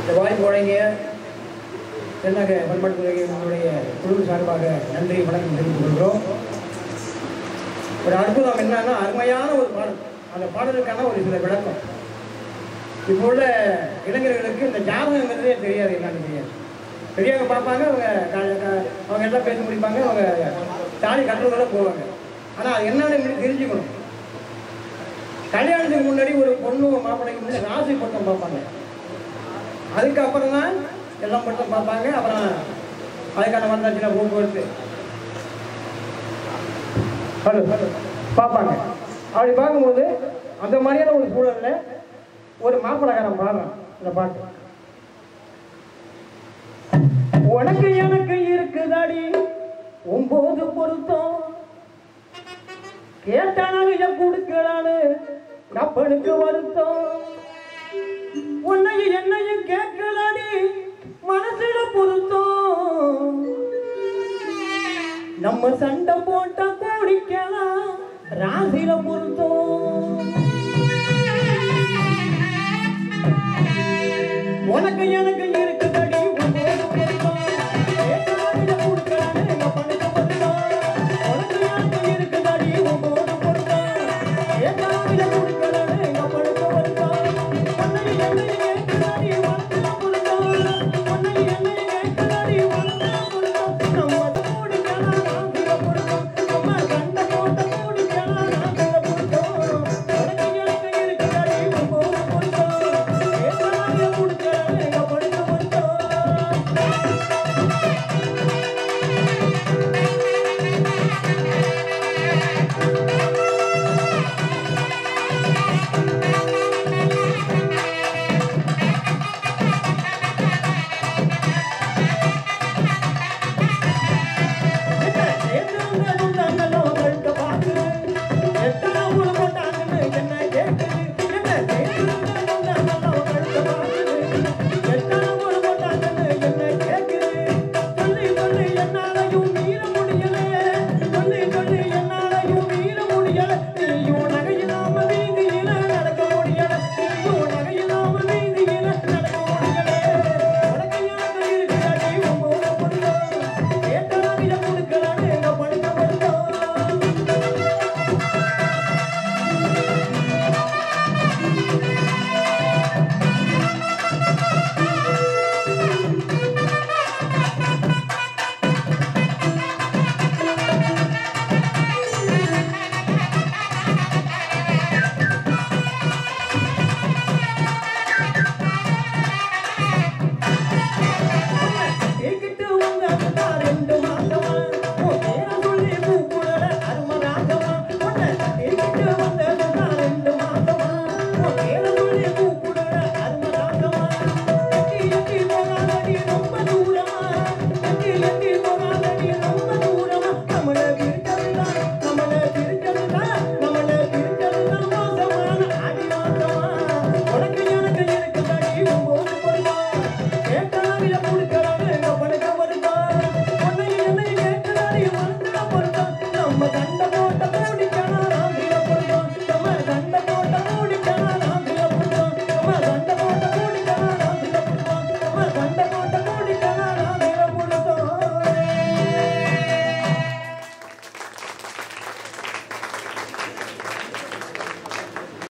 இந்த வாய்ப்பு வழங்கிய தென்னக பண்பாட்டுத்துறையினுடைய குழு சார்பாக நன்றி வணக்கம் தெரிவித்துக் கொள்கிறோம் ஒரு அற்புதம் என்னன்னா அருமையான ஒரு பாடல் அந்த பாடலுக்கான ஒரு சில விளக்கம் இப்போ உள்ள இளைஞர்களுக்கு இந்த ஜாதகங்கிறதே தெரியாது என்னன்னு தெரியாது பெரியவங்க பார்ப்பாங்க அவங்க க- க- அவங்க எல்லாம் பேசி முடிப்பாங்க அவங்க தாலி கட்டுறதோட போவாங்க ஆனால் அது என்னன்னு எங்களுக்கு தெரிஞ்சுக்கணும் கல்யாணத்துக்கு முன்னாடி ஒரு பொண்ணு மாப்பிள்ளைக்கு முன்னாடி ராசி பொருத்தம் பார்ப்பாங்க அதுக்கப்புறம் தான் எல்லாம் பொருத்தம் பார்ப்பாங்க அப்புறம் அதுக்கான வந்தாச்சுன்னா போக்குவரத்து ஹலோ பார்ப்பாங்க அப்படி பார்க்கும்போது அந்த மாதிரியான ஒரு சூழல்ல ஒரு மாப்பிள்ளைக்காரன் பாடுறான் இந்த பாட்டு உனக்கு எனக்கு இருக்குதாடி ஒன்பது பொருத்தம் கேட்டானாக கொடுக்கலான்னு கப்பனுக்கு வருத்தம் உன்னையும் என்னையும் கேட்கலாடி மனசுல பொருத்தம் நம்ம சண்டை போட்டா கூடிக்கலாம் ராசியில பொருத்தம் உனக்கு எனக்கு இருக்குதடி உன்னோட பொருத்தம். ஏற்கனவே கொடுக்கலான்னு எங்க பணத்தை பொருத்தம். உனக்கு எனக்கு இருக்குதடி உன்னோட பொருத்தம். ஏற்கனவே கொடுக்கலான்னு எங்க பணத்தை பொருத்தம். உன்னை என்னை